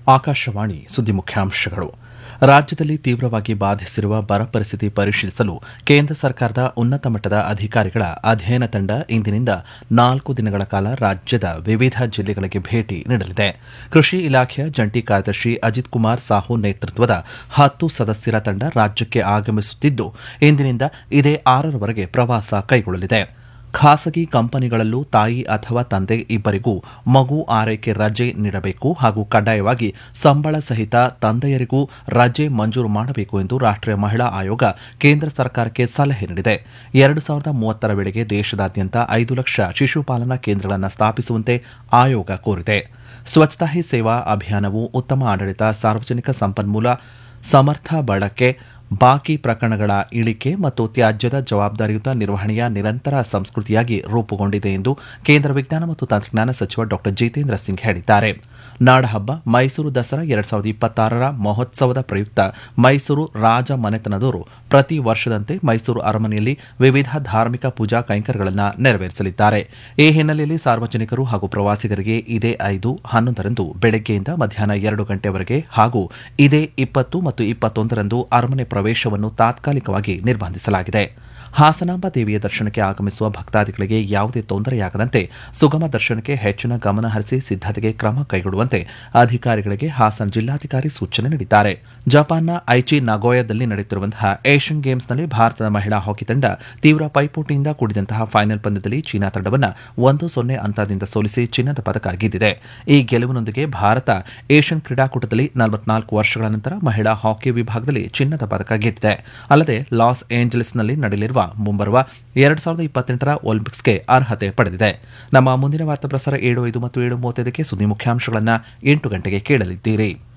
ಆಕಾಶವಾಣಿ ಸುದ್ದಿ ಮುಖ್ಯಾಂಶಗಳು ರಾಜ್ಯದಲ್ಲಿ ತೀವ್ರವಾಗಿ ಬಾಧಿಸಿರುವ ಬರ ಪರಿಸ್ಥಿತಿ ಪರಿಶೀಲಿಸಲು ಕೇಂದ್ರ ಸರ್ಕಾರದ ಉನ್ನತ ಮಟ್ಟದ ಅಧಿಕಾರಿಗಳ ಅಧ್ಯಯನ ತಂಡ ಇಂದಿನಿಂದ ನಾಲ್ಕು ದಿನಗಳ ಕಾಲ ರಾಜ್ಯದ ವಿವಿಧ ಜಿಲ್ಲೆಗಳಿಗೆ ಭೇಟಿ ನೀಡಲಿದೆ ಕೃಷಿ ಇಲಾಖೆಯ ಜಂಟಿ ಕಾರ್ಯದರ್ಶಿ ಅಜಿತ್ ಕುಮಾರ್ ಸಾಹು ನೇತೃತ್ವದ ಹತ್ತು ಸದಸ್ಯರ ತಂಡ ರಾಜ್ಯಕ್ಕೆ ಆಗಮಿಸುತ್ತಿದ್ದು ಇಂದಿನಿಂದ ಇದೇ ಆರರವರೆಗೆ ಪ್ರವಾಸ ಕೈಗೊಳ್ಳಲಿದೆ ಖಾಸಗಿ ಕಂಪನಿಗಳಲ್ಲೂ ತಾಯಿ ಅಥವಾ ತಂದೆ ಇಬ್ಬರಿಗೂ ಮಗು ಆರೈಕೆ ರಜೆ ನೀಡಬೇಕು ಹಾಗೂ ಕಡ್ಡಾಯವಾಗಿ ಸಂಬಳ ಸಹಿತ ತಂದೆಯರಿಗೂ ರಜೆ ಮಂಜೂರು ಮಾಡಬೇಕು ಎಂದು ರಾಷ್ಟ್ರೀಯ ಮಹಿಳಾ ಆಯೋಗ ಕೇಂದ್ರ ಸರ್ಕಾರಕ್ಕೆ ಸಲಹೆ ನೀಡಿದೆ ಎರಡು ಸಾವಿರದ ಮೂವತ್ತರ ವೇಳೆಗೆ ದೇಶದಾದ್ಯಂತ ಐದು ಲಕ್ಷ ಶಿಶುಪಾಲನಾ ಕೇಂದ್ರಗಳನ್ನು ಸ್ಥಾಪಿಸುವಂತೆ ಆಯೋಗ ಕೋರಿದೆ ಸ್ವಚ್ಛತಾ ಹಿ ಸೇವಾ ಅಭಿಯಾನವು ಉತ್ತಮ ಆಡಳಿತ ಸಾರ್ವಜನಿಕ ಸಂಪನ್ಮೂಲ ಸಮರ್ಥ ಬಳಕೆ ಬಾಕಿ ಪ್ರಕರಣಗಳ ಇಳಿಕೆ ಮತ್ತು ತ್ಯಾಜ್ಯದ ಜವಾಬ್ದಾರಿಯುತ ನಿರ್ವಹಣೆಯ ನಿರಂತರ ಸಂಸ್ಕೃತಿಯಾಗಿ ರೂಪುಗೊಂಡಿದೆ ಎಂದು ಕೇಂದ್ರ ವಿಜ್ಞಾನ ಮತ್ತು ತಂತ್ರಜ್ಞಾನ ಸಚಿವ ಡಾ ಜಿತೇಂದ್ರ ಸಿಂಗ್ ಹೇಳಿದ್ದಾರೆ ನಾಡಹಬ್ಬ ಮೈಸೂರು ದಸರಾ ಎರಡ್ ಸಾವಿರದ ಇಪ್ಪತ್ತಾರರ ಮಹೋತ್ಸವದ ಪ್ರಯುಕ್ತ ಮೈಸೂರು ರಾಜ ಮನೆತನದವರು ಪ್ರತಿ ವರ್ಷದಂತೆ ಮೈಸೂರು ಅರಮನೆಯಲ್ಲಿ ವಿವಿಧ ಧಾರ್ಮಿಕ ಪೂಜಾ ಕೈಂಕರ್ಯಗಳನ್ನು ನೆರವೇರಿಸಲಿದ್ದಾರೆ ಈ ಹಿನ್ನೆಲೆಯಲ್ಲಿ ಸಾರ್ವಜನಿಕರು ಹಾಗೂ ಪ್ರವಾಸಿಗರಿಗೆ ಇದೇ ಐದು ಹನ್ನೊಂದರಂದು ಬೆಳಗ್ಗೆಯಿಂದ ಮಧ್ಯಾಹ್ನ ಎರಡು ಗಂಟೆವರೆಗೆ ಹಾಗೂ ಇದೇ ಇಪ್ಪತ್ತು ಮತ್ತು ಇಪ್ಪತ್ತೊಂದರಂದು ಅರಮನೆ ಪ್ರವೇಶವನ್ನು ತಾತ್ಕಾಲಿಕವಾಗಿ ನಿರ್ಬಂಧಿಸಲಾಗಿದೆ ಹಾಸನಾಂಬ ದೇವಿಯ ದರ್ಶನಕ್ಕೆ ಆಗಮಿಸುವ ಭಕ್ತಾದಿಗಳಿಗೆ ಯಾವುದೇ ತೊಂದರೆಯಾಗದಂತೆ ಸುಗಮ ದರ್ಶನಕ್ಕೆ ಹೆಚ್ಚಿನ ಗಮನ ಹರಿಸಿ ಸಿದ್ದತೆಗೆ ಕ್ರಮ ಕೈಗೊಳ್ಳುವಂತೆ ಅಧಿಕಾರಿಗಳಿಗೆ ಹಾಸನ ಜಿಲ್ಲಾಧಿಕಾರಿ ಸೂಚನೆ ನೀಡಿದ್ದಾರೆ ಜಪಾನ್ನ ಐಚಿ ನಗೋಯಾದಲ್ಲಿ ನಡೆಯುತ್ತಿರುವಂತಹ ಏಷ್ಯನ್ ಗೇಮ್ಸ್ನಲ್ಲಿ ಭಾರತದ ಮಹಿಳಾ ಹಾಕಿ ತಂಡ ತೀವ್ರ ಪೈಪೋಟಿಯಿಂದ ಕೂಡಿದಂತಹ ಫೈನಲ್ ಪಂದ್ಯದಲ್ಲಿ ಚೀನಾ ತಂಡವನ್ನು ಒಂದು ಸೊನ್ನೆ ಅಂತದಿಂದ ಸೋಲಿಸಿ ಚಿನ್ನದ ಪದಕ ಗೆದ್ದಿದೆ ಈ ಗೆಲುವಿನೊಂದಿಗೆ ಭಾರತ ಏಷ್ಯನ್ ಕ್ರೀಡಾಕೂಟದಲ್ಲಿ ನಲವತ್ನಾಲ್ಕು ವರ್ಷಗಳ ನಂತರ ಮಹಿಳಾ ಹಾಕಿ ವಿಭಾಗದಲ್ಲಿ ಚಿನ್ನದ ಪದಕ ಗೆದ್ದಿದೆ ಅಲ್ಲದೆ ಲಾಸ್ ಏಂಜಲೀಸ್ನಲ್ಲಿ ನಡೆಯಲಿರುವ ಮುಂಬರುವ ಎರಡು ಸಾವಿರದ ಇಪ್ಪತ್ತೆಂಟರ ಒಲಿಂಪಿಕ್ಸ್ಗೆ ಅರ್ಹತೆ ಪಡೆದಿದೆ ನಮ್ಮ ಮುಂದಿನ ವಾರ್ತಾ ಪ್ರಸಾರ ಏಳು ಐದು ಮತ್ತು ಏಳು ಮೂವತ್ತೈದಕ್ಕೆ ಸುದ್ದಿ ಮುಖ್ಯಾಂಶಗಳನ್ನು ಎಂಟು ಗಂಟೆಗೆ ಕೇಳಲಿದ್ದೀರಿ